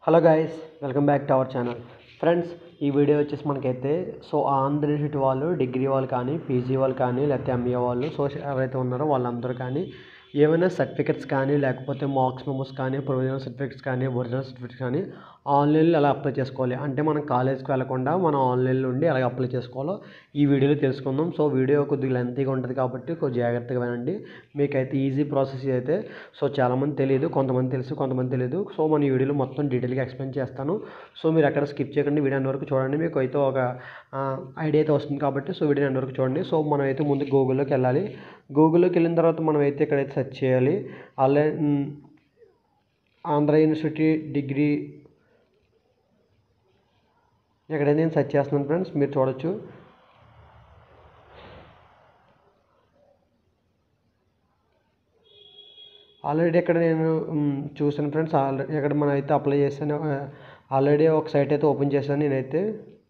hello guys welcome back to our channel friends ఈ video వచ్చేసి మనకైతే సో ఆంధ్ర యూనివర్సిటీ వాళ్ళు డిగ్రీ వాళ్ళు కానీ పీజీ వాళ్ళు కానీ లేకపోతే ఎంఏ వాళ్ళు సో ఎవరైతే ఉన్నారో వాళ్ళందరూ కానీ ఏమైనా సర్టిఫికెట్స్ కానీ లేకపోతే మార్క్స్ మెమోస్ కానీ ప్రొవిజనల్ సర్టిఫికెట్స్ కానీ ఒరిజినల్ సర్టిఫికెట్స్ కానీ ఆన్లైన్లో ఎలా అప్లై చేసుకోవాలి అంటే మనం కాలేజ్కి వెళ్ళకుండా మనం ఆన్లైన్లో ఉండి ఎలా అప్లై చేసుకోవాలో ఈ వీడియోలో తెలుసుకుందాం సో వీడియో కొద్దిగా లెంతీగా ఉంటుంది కాబట్టి కొద్దిగా జాగ్రత్తగా వినండి మీకైతే ఈజీ ప్రాసెస్ అయితే సో చాలామంది తెలియదు కొంతమంది తెలుసు కొంతమంది తెలియదు సో మన ఈ వీడియోలో మొత్తం డీటెయిల్గా ఎక్స్ప్లెయిన్ చేస్తాను సో మీరు ఎక్కడ స్కిప్ చేయకండి వీడియో అన్ని వరకు చూడండి మీకు అయితే ఒక ఐడియా అయితే వస్తుంది కాబట్టి సో వీడియో అన్ని వరకు చూడండి సో మనం అయితే ముందు గూగుల్లోకి వెళ్ళాలి గూగుల్లోకి వెళ్ళిన తర్వాత మనం అయితే ఇక్కడైతే సెర్చ్ చేయాలి ఆన్లైన్ ఆంధ్ర యూనివర్సిటీ డిగ్రీ ఇక్కడైతే నేను సెర్చ్ చేస్తున్నాను ఫ్రెండ్స్ మీరు చూడొచ్చు ఆల్రెడీ ఇక్కడ నేను మ్, చూసాను ఫ్రెండ్స్ ఆల్రెడీ ఇక్కడ మనం అయితే అప్లై చేశాను ఆల్రెడీ ఒక సైట్ అయితే ఓపెన్ చేశాను నేనైతే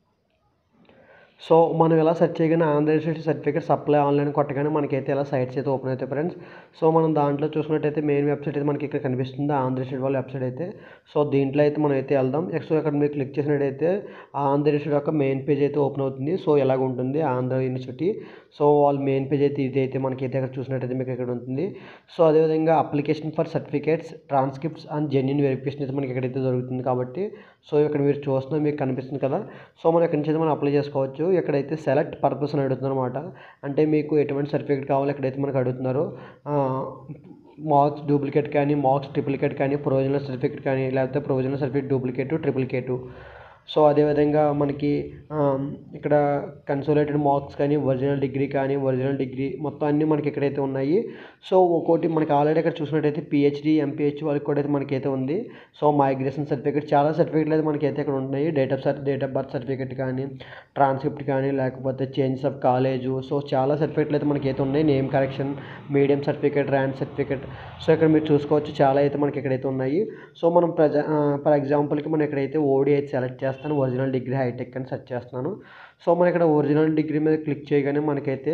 సో మనం ఇలా సెర్చ్ చేయగానే Andhra university certificate supply online కొట్టగానే మనకైతే ఇలా సైట్స్ అయితే ఓపెన్ అవుతాయి ఫ్రెండ్స్ సో మనం దాంట్లో చూసుకున్నట్టయితే మెయిన్ వెబ్సైట్ అయితే మనకి ఇక్కడ కనిపిస్తుంది ఆంధ్ర యూనివర్సిటీ వాళ్ళ వెబ్సైట్ అయితే సో దీంట్లో అయితే మనం అయితే వెళ్దాం సో ఇక్కడ మీరు క్లిక్ చేసినట్టయితే ఆ ఆంధ్ర యూనివర్సిటీ యొక్క మెయిన్ పేజ్ అయితే ఓపెన్ అవుతుంది సో ఎలాగ ఉంటుంది ఆంధ్ర యూనివర్సిటీ సో వాళ్ళ మెయిన్ పేజ్ అయితే ఇది అయితే మనకైతే ఇక్కడ చూసినట్టయితే మీకు ఇక్కడ ఉంటుంది సో అదేవిధంగా application for certificates transcripts and genuine verification అయితే మనకి ఇక్కడైతే దొరుకుతుంది కాబట్టి సో ఇక్కడ మీరు చూస్తున్నా మీకు కనిపిస్తుంది కదా సో మనం ఇక్కడ నుంచి అయితే మనం అప్లై చేసుకోవచ్చు ఇక్కడైతే సెలెక్ట్ పర్పస్ అని అడుగుతున్నారు అనమాట అంటే మీకు ఎటువంటి సర్టిఫికేట్ కావాలో ఇక్కడైతే మనకు అడుగుతున్నారు మార్క్స్ డూప్లికేట్ కానీ మార్క్స్ ట్రిప్లికేట్ కానీ ప్రొవిజనల్ సర్టిఫికేట్ కానీ లేకపోతే provisional certificate duplicate triplicate so అదేవిధంగా మనకి ఆ, ఇక్కడ కన్సోలేటెడ్ మార్క్స్ కానీ ఒరిజినల్ డిగ్రీ కానీ ఒరిజినల్ డిగ్రీ మొత్తం అన్నీ మనకి ఇక్కడైతే ఉన్నాయి సో ఒక్కోటి మనకి ఆల్రెడీ ఇక్కడ చూసినట్టయితే పిహెచ్డి ఎంపీహెచ్ వాళ్ళకి కూడా అయితే మనకైతే ఉంది సో మైగ్రేషన్ సర్టిఫికేట్ చాలా సర్టిఫికేట్లు అయితే మనకైతే ఇక్కడ ఉన్నాయి date of sir date of birth certificate కానీ ట్రాన్స్క్రిప్ట్ కానీ లేకపోతే చేంజెస్ ఆఫ్ కాలేజు సో చాలా సర్టిఫికేట్లు అయితే మనకైతే ఉన్నాయి name correction medium certificate rank certificate so ఇక్కడ మీరు చూసుకోవచ్చు చాలా అయితే మనకి ఇక్కడైతే ఉన్నాయి సో మనం ప్రజ ఫర్ ఎగ్జాంపుల్కి మనం ఇక్కడైతే ఓడి అయితే సెలెక్ట్ చేస్తాను ఒరిజినల్ డిగ్రీ హైటెక్ అని సెర్చ్ చేస్తున్నాను సో మనం ఇక్కడ ఒరిజినల్ డిగ్రీ మీద క్లిక్ చేయగానే మనకైతే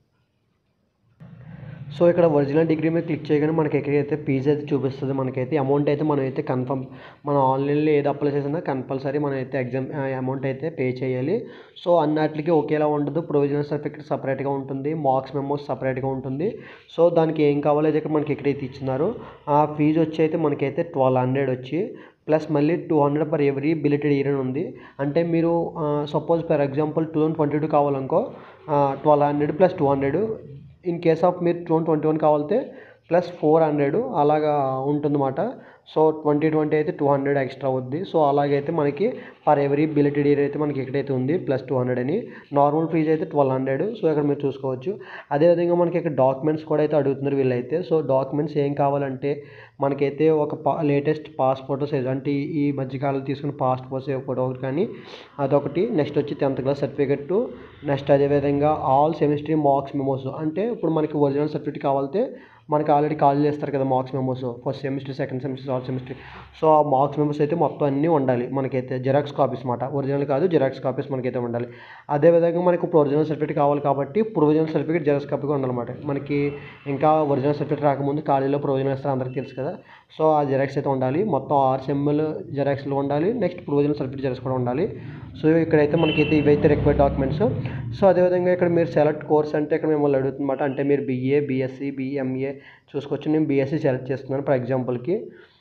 సో ఇక్కడ ఒరిజినల్ డిగ్రీ మీద క్లిక్ చేయగానే మనకి ఎక్కడైతే ఫీజు అయితే చూపిస్తుంది మనకైతే అమౌంట్ అయితే మనం అయితే కన్ఫర్మ్ మనం ఆన్లైన్లో ఏది అప్లై చేసినా కంపల్సరీ మనం అయితే ఎగ్జామ్ అమౌంట్ అయితే పే చేయాలి సో అన్నిటికీ ఒకేలా ఉండదు ప్రొవిజనల్ సర్టిఫికేట్ సపరేట్గా ఉంటుంది మార్క్స్ మెమోస్ సపరేట్గా ఉంటుంది సో దానికి ఏం కావాలో అయితే ఇక్కడ మనకి ఎక్కడైతే ఇచ్చినారో ఆ ఫీజు వచ్చి అయితే మనకైతే ట్వెల్వ్ హండ్రెడ్ వచ్చి ప్లస్ మళ్ళీ టూ హండ్రెడ్ పర్ ఎవ్రీ బిలిటెడ్ ఇయర్ అని ఉంది అంటే మీరు suppose for example two thousand twenty two కావాలనుకో twelve hundred plus two hundred in case of మీరు టూ ట్వంటీ వన్ కావాలితే ప్లస్ ఫోర్ హండ్రెడ్ అలాగా ఉంటుందన్నమాట సో ట్వంటీ ట్వంటీ అయితే టూ హండ్రెడ్ ఎక్స్ట్రా అవుద్ది సో అలాగైతే మనకి పర్ ఎవరీ బిలిటెడ్ ఇయర్ అయితే మనకి ఎక్కడైతే ఉంది ప్లస్ టూ హండ్రెడ్ అని నార్మల్ ఫీజు అయితే ట్వెల్వ్ హండ్రెడ్ సో ఇక్కడ మీరు చూసుకోవచ్చు అదేవిధంగా మనకి ఇక్కడ డాక్యుమెంట్స్ కూడా అయితే అడుగుతున్నారు వీళ్ళైతే సో డాక్యుమెంట్స్ ఏం కావాలంటే మనకైతే ఒక పా లేటెస్ట్ పాస్పోర్ట్ సైజ్ అంటే ఈ- ఈ మధ్యకాలంలో తీసుకున్న పాస్పోర్ట్ సైజ్ ఫోటో ఒకటి కానీ అదొకటి నెక్స్ట్ వచ్చి టెన్త్ క్లాస్ సర్టిఫికెట్ నెక్స్ట్ అదేవిధంగా ఆల్ సెమిస్ట్రీ మార్క్స్ మెమోస్ అంటే ఇప్పుడు మనకి ఒరిజినల్ సర్టిఫికేట్ కావాలంటే మనకి ఆల్రెడీ కాల్ చేస్తారు కదా marks memos first semester second semester third semester so ఆ మార్క్స్ మెమోస్ అయితే మొత్తం అన్నీ ఉండాలి మనకైతే జెరాక్స్ కాపీస్ మాట ఒరిజినల్ కాదు జెరాక్స్ కాపీస్ మనకైతే ఉండాలి అదేవిధంగా మనకి ఇప్పుడు ఒరిజినల్ సర్టిఫికేట్ కావాలి కాబట్టి ప్రొవిజనల్ సర్టిఫికేట్ జెరాక్స్ కాపీ కూడా ఉండాలన్నమాట మనకి ఇంకా ఒరిజినల్ సర్టిఫికేట్ రాకముందు కాలేజీలో ప్రొవిజనల్ ఇస్తారు అందరికీ తెలుసు కదా సో ఆ జెరాక్స్ అయితే ఉండాలి మొత్తం ఆరు సెమ్లు జెరాక్స్లు ఉండాలి నెక్స్ట్ ప్రొవిజనల్ సర్టిఫికేట్ జెరాక్స్ కూడా ఉండాలి సో ఇక్కడైతే మనకైతే ఇవైతే రిక్వైర్డ్ డాక్యుమెంట్స్ సో అదేవిధంగా ఇక్కడ మీరు సెలెక్ట్ కోర్స్ అంటే ఇక్కడ మిమ్మల్ని అడుగుతుందన్నమాట అంటే మీరు బీఏ బీఎస్సీ బీఎంఏ చూసుకోవచ్చు నేను బీఎస్సీ సెలెక్ట్ చేస్తున్నాను ఫర్ ఎగ్జాంపుల్కి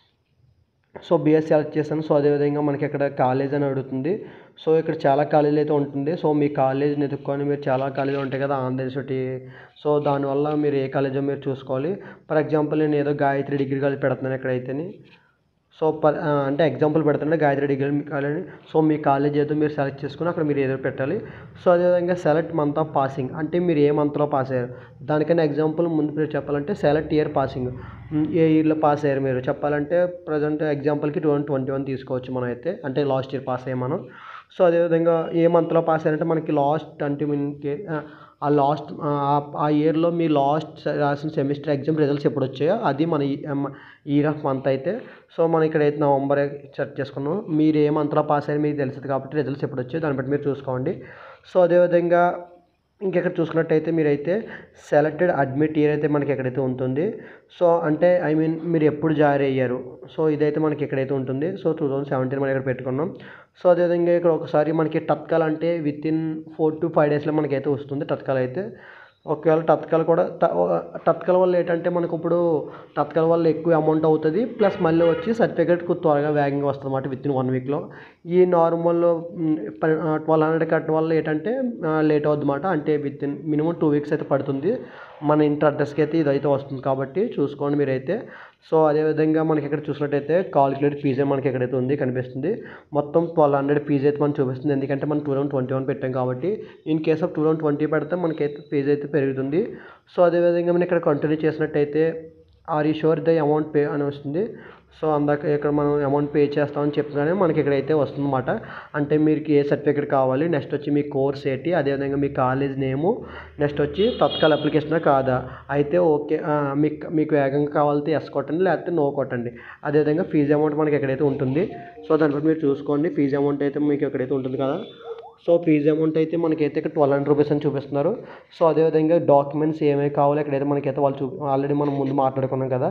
సో బీఎస్సీ సెలెక్ట్ చేశాను సో అదేవిధంగా మనకి ఇక్కడ కాలేజ్ అని అడుగుతుంది సో ఇక్కడ చాలా కాలేజీలు అయితే ఉంటుంది సో మీ కాలేజీని ఎత్తుక్కొని మీరు చాలా కాలేజీలు ఉంటాయి కదా ఆంధ్ర యూనివర్సిటీ సో దానివల్ల మీరు ఏ కాలేజో మీరు చూసుకోవాలి ఫర్ ఎగ్జాంపుల్ నేను ఏదో గాయత్రి డిగ్రీ కాలేజ్ పెడుతున్నాను ఇక్కడైతేని సో పర్ ఆ, అంటే ఎగ్జాంపుల్ పెడుతుంటే గాయత్రి డిగ్రీ కాలేజ్ సో మీ కాలేజ్ ఏదో మీరు సెలెక్ట్ చేసుకుని అక్కడ మీరు ఏదో పెట్టాలి సో అదేవిధంగా సెలెక్ట్ మంత్ ఆఫ్ పాసింగ్ అంటే మీరు ఏ మంత్లో పాస్ అయ్యారు దానికన్నా ఎగ్జాంపుల్ ముందు మీరు చెప్పాలంటే సెలెక్ట్ ఇయర్ పాసింగ్ ఉమ్, ఏ ఇయర్లో పాస్ అయ్యారు మీరు చెప్పాలంటే ప్రజెంట్ ఎగ్జాంపుల్కి టూ థౌసండ్ ట్వంటీ వన్ తీసుకోవచ్చు మనం అయితే అంటే లాస్ట్ ఇయర్ పాస్ అయ్యాం మనం సో అదేవిధంగా ఏ మంత్లో పాస్ అయ్యారంటే మనకి లాస్ట్ ట్వంటీ మినిట్కి ఆ లాస్ట్ ఆ ఇయర్లో మీ లాస్ట్ రాసిన సెమిస్టర్ ఎగ్జామ్ రిజల్ట్స్ ఎప్పుడు వచ్చాయో అది మన ఇయర్ ఆఫ్ మంత్ అయితే సో మనం ఇక్కడ అయితే నవంబర్ సెట్ చేసుకున్నాం మీరు ఏ మంత్లో పాస్ అయ్యారు మీకు తెలుస్తుంది కాబట్టి రిజల్ట్స్ ఎప్పుడు వచ్చాయో దాన్ని బట్టి మీరు చూసుకోండి సో అదేవిధంగా ఇంకెక్కడ చూసుకున్నట్టయితే మీరైతే సెలెక్టెడ్ అడ్మిట్ ఇయర్ అయితే మనకి ఎక్కడైతే ఉంటుంది సో అంటే ఐ మీన్ మీరు ఎప్పుడు జాయిన్ అయ్యారు సో ఇదైతే మనకి ఎక్కడైతే ఉంటుంది సో టూ థౌజండ్ సెవెంటీన్ మనం ఇక్కడ పెట్టుకున్నాం సో అదేవిధంగా ఇక్కడ ఒకసారి మనకి తత్కాల్ అంటే within four to five డేస్లో మనకైతే వస్తుంది తత్కాల్ అయితే ఒకవేళ తత్కాల్ కూడా తత్కాల్ వల్ల ఏంటంటే మనకు ఇప్పుడు తత్కాల్ వల్ల ఎక్కువ అమౌంట్ అవుతుంది ప్లస్ మళ్ళీ వచ్చి సర్టిఫికేట్కు త్వరగా వేగంగా వస్తుంది అన్నమాట విత్ ఇన్ వన్ వీక్లో ఈ నార్మల్ ట్వెల్వ్ హండ్రెడ్ కట్టడం వల్ల ఏంటంటే లేట్ అవుద్ది అన్నమాట అంటే within minimum two weeks అయితే పడుతుంది మన ఇంటి అడ్రస్కి అయితే ఇదైతే వస్తుంది కాబట్టి చూసుకోండి మీరైతే సో అదేవిధంగా మనకి ఇక్కడ చూసినట్టయితే కాలిక్యులేట్ ఫీజే మనకి ఎక్కడైతే ఉంది కనిపిస్తుంది మొత్తం ట్వెల్వ్ హండ్రెడ్ ఫీజు అయితే మనం చూపిస్తుంది ఎందుకంటే మనం టూ థౌసండ్ ట్వంటీ వన్ పెట్టాం కాబట్టి in case of two thousand twenty పెడితే మనకైతే ఫీజు అయితే పెరుగుతుంది సో అదేవిధంగా మనం ఇక్కడ కంటిన్యూ చేసినట్టయితే ఆర్ ఈ షోర్ ద అమౌంట్ పే అని వస్తుంది సో అందాక ఇక్కడ మనం అమౌంట్ పే చేస్తామని చెప్పగానే మనకి ఇక్కడైతే వస్తుందన్నమాట అంటే మీకు ఏ సర్టిఫికేట్ కావాలి నెక్స్ట్ వచ్చి మీ కోర్స్ ఏంటి అదేవిధంగా మీ కాలేజ్ నేము నెక్స్ట్ వచ్చి తత్కాల్ అప్లికేషనా కాదా అయితే ఓకే మీకు మీకు వేగంగా కావాలంటే ఎస్ కొట్టండి లేకపోతే నో కొట్టండి అదేవిధంగా ఫీజు అమౌంట్ మనకి ఎక్కడైతే ఉంటుంది సో దాని బట్టి మీరు చూసుకోండి ఫీజు అమౌంట్ అయితే మీకు ఎక్కడైతే ఉంటుంది కదా సో ఫీజు అమౌంట్ అయితే మనకైతే ఇక్కడ ట్వెల్వ్ హండ్రెడ్ రూపీస్ అని చూపిస్తున్నారు సో అదేవిధంగా డాక్యుమెంట్స్ ఏమేమి కావాలో ఇక్కడైతే మనకైతే వాళ్ళు చూ ఆల్రెడీ మనం ముందు మాట్లాడుకున్నాం కదా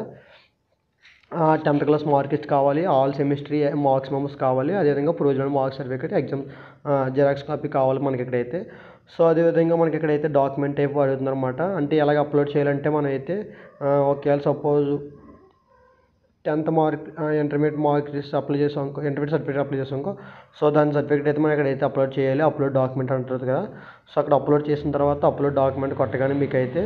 టెన్త్ క్లాస్ మార్క్ లిస్ట్ కావాలి ఆల్ సెమిస్ట్రీ మార్క్స్ మెమోస్ కావాలి అదేవిధంగా provisional marks certificate exam xerox copy కావాలి మనకి ఇక్కడైతే సో అదేవిధంగా మనకి ఇక్కడైతే డాక్యుమెంట్ టైప్ అడుగుతుంది అనమాట అంటే ఎలాగ అప్లోడ్ చేయాలంటే మనం అయితే ఒకవేళ suppose tenth mark intermediate mark list apply చేసాం ఇంటర్మీడియట్ సర్టిఫికేట్ అప్లై చేసాం సో దాని సర్టిఫికేట్ అయితే మనం ఇక్కడైతే అప్లోడ్ చేయాలి అప్లోడ్ డాక్యుమెంట్ అంటుంది కదా సో అక్కడ అప్లోడ్ చేసిన తర్వాత అప్లోడ్ డాక్యుమెంట్ కొట్టగానే మీకు అయితే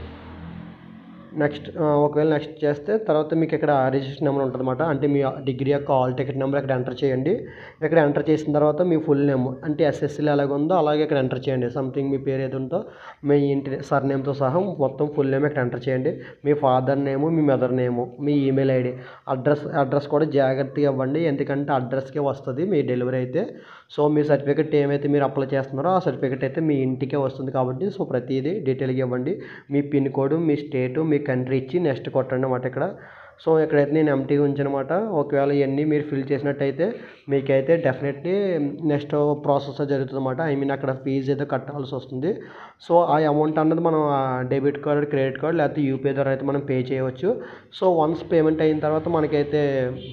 నెక్స్ట్ ఒకవేళ నెక్స్ట్ చేస్తే తర్వాత మీకు ఇక్కడ రిజిస్ట్రేషన్ నెంబర్ ఉంటుంది అనమాట అంటే మీ డిగ్రీ యొక్క ఆల్ టికెట్ నెంబర్ ఇక్కడ ఎంటర్ చేయండి ఇక్కడ ఎంటర్ చేసిన తర్వాత మీ ఫుల్ నేమ్ అంటే ఎస్ఎస్సీలో ఎలాగ ఉందో అలాగే ఇక్కడ ఎంటర్ చేయండి సంథింగ్ మీ పేరు ఏది ఉందో మీ ఇంటి సర్ నేమ్తో సహా మొత్తం ఫుల్ నేమ్ ఇక్కడ ఎంటర్ చేయండి మీ ఫాదర్ నేము మీ మదర్ నేము మీ ఈమెయిల్ ఐడి అడ్రస్ అడ్రస్ కూడా జాగ్రత్తగా ఇవ్వండి ఎందుకంటే అడ్రస్కే వస్తుంది మీ డెలివరీ అయితే సో మీ సర్టిఫికేట్ ఏమైతే మీరు అప్లై చేస్తున్నారో ఆ సర్టిఫికేట్ అయితే మీ ఇంటికే వస్తుంది కాబట్టి సో ప్రతిదీ డీటెయిల్గా ఇవ్వండి మీ పిన్ కోడ్ మీ స్టేటు మీ కంట్రీ ఇచ్చి నెక్స్ట్ కొట్టండి అన్నమాట ఇక్కడ సో ఇక్కడైతే నేను ఎంటీగా ఉంచానమాట ఒకవేళ ఇవన్నీ మీరు ఫిల్ చేసినట్టయితే మీకైతే డెఫినెట్లీ నెక్స్ట్ ప్రాసెస్ జరుగుతుంది అనమాట ఐ మీన్ అక్కడ ఫీజు అయితే కట్టాల్సి వస్తుంది సో ఆ అమౌంట్ అన్నది మనం డెబిట్ కార్డ్ క్రెడిట్ కార్డ్ లేకపోతే యూపీఐ ద్వారా అయితే మనం పే చేయవచ్చు సో వన్స్ పేమెంట్ అయిన తర్వాత మనకైతే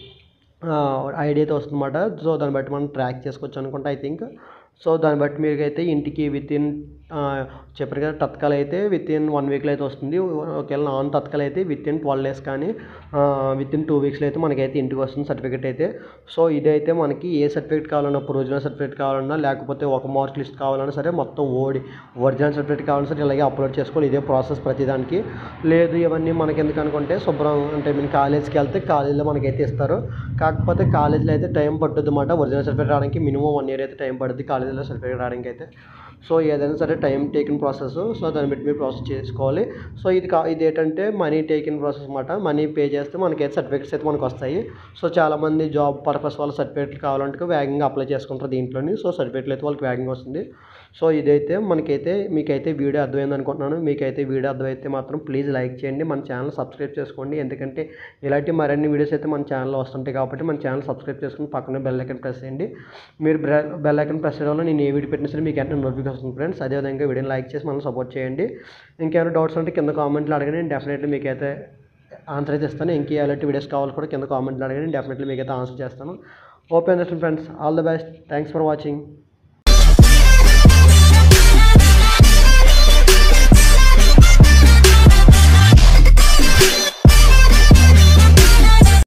ఐడి అయితే వస్తుందన్నమాట సో దాన్ని బట్టి మనం ట్రాక్ చేసుకోవచ్చు అనుకుంటా ఐ థింక్ సో దాన్ని బట్టి మీకైతే ఇంటికి విత్ ఇన్ చెప్పారు కదా తత్కాల్ అయితే విత్ ఇన్ వన్ వీక్లో అయితే వస్తుంది ఒకవేళ నాన్ తత్కాల్ అయితే విత్ ఇన్ ట్వెల్వ్ డేస్ కానీ విత్ ఇన్ టూ వీక్స్లో అయితే మనకైతే ఇంటికి వస్తుంది సర్టిఫికేట్ అయితే సో ఇదైతే మనకి ఏ సర్టిఫికేట్ కావాలన్నా ప్రొవిజనల్ సర్టిఫికేట్ కావాలన్నా లేకపోతే ఒక మార్క్ లిస్ట్ కావాలన్నా సరే మొత్తం ఓడి ఒరిజినల్ సర్టిఫికేట్ కావాలన్నా సరే ఇలాగే అప్లోడ్ చేసుకోవాలి ఇదే ప్రాసెస్ ప్రతిదానికి లేదు ఇవన్నీ మనకి ఎందుకు అనుకుంటే శుభ్రం అంటే మీరు కాలేజ్కి వెళ్తే కాలేజీలో మనకైతే ఇస్తారు కాకపోతే కాలేజీలో అయితే టైం పట్టుద్ది అన్నమాట ఒరిజినల్ సర్టిఫికేట్ రావడానికి మినిమం వన్ ఇయర్ అయితే టైం పడుతుంది కాలేజీలో సర్టిఫికేట్ రావడానికి అయితే సో ఏదైనా సరే టైం టేకిన్ ప్రాసెస్ సో దాన్ని బట్టి మీరు ప్రాసెస్ చేసుకోవాలి సో ఇది కా ఇది ఏంటంటే మనీ టేకిన్ ప్రాసెస్ అనమాట మనీ పే చేస్తే మనకైతే సర్టిఫికేట్స్ అయితే మనకు వస్తాయి సో చాలామంది జాబ్ పర్పస్ వాళ్ళ సర్టిఫికేట్లు కావాలంటే వేగంగా అప్లై చేసుకుంటారు దీంట్లోని సో సర్టిఫికేట్లు అయితే వాళ్ళకి వేగంగా వస్తుంది సో ఇదైతే మనకైతే మీకైతే వీడియో అర్థమైంది అనుకుంటున్నాను మీకైతే వీడియో అర్థమైతే మాత్రం ప్లీజ్ లైక్ చేయండి మన ఛానల్ సబ్స్క్రైబ్ చేసుకోండి ఎందుకంటే ఇలాంటి మరిన్ని వీడియోస్ అయితే మన ఛానల్లో వస్తుంటాయి కాబట్టి మన ఛానల్ సబ్స్క్రైబ్ చేసుకుని పక్కనే బెల్ ఐకన్ ప్రెస్ చేయండి మీరు బెల్ ఐకన్ ప్రెస్ చేయడం వల్ల నేను ఏ వీడియో పెట్టినా సరే మీకు వెంటనే నోటిఫికేషన్ వస్తుంది ఫ్రెండ్స్ అదేవిధంగా వీడియోని లైక్ చేసి మనం సపోర్ట్ చేయండి ఇంకేమైనా డౌట్స్ ఉంటే కింద కామెంట్లు అడగండి నేను డెఫినెట్లీ మీకైతే ఆన్సర్ అయితే ఇస్తాను ఇంకే ఎలాంటి వీడియోస్ కావాలి కూడా కింద కామెంట్లు అడగండి డెఫినెట్లీ మీకైతే ఆన్సర్ చేస్తాను okay understand friends all the best thanks for watching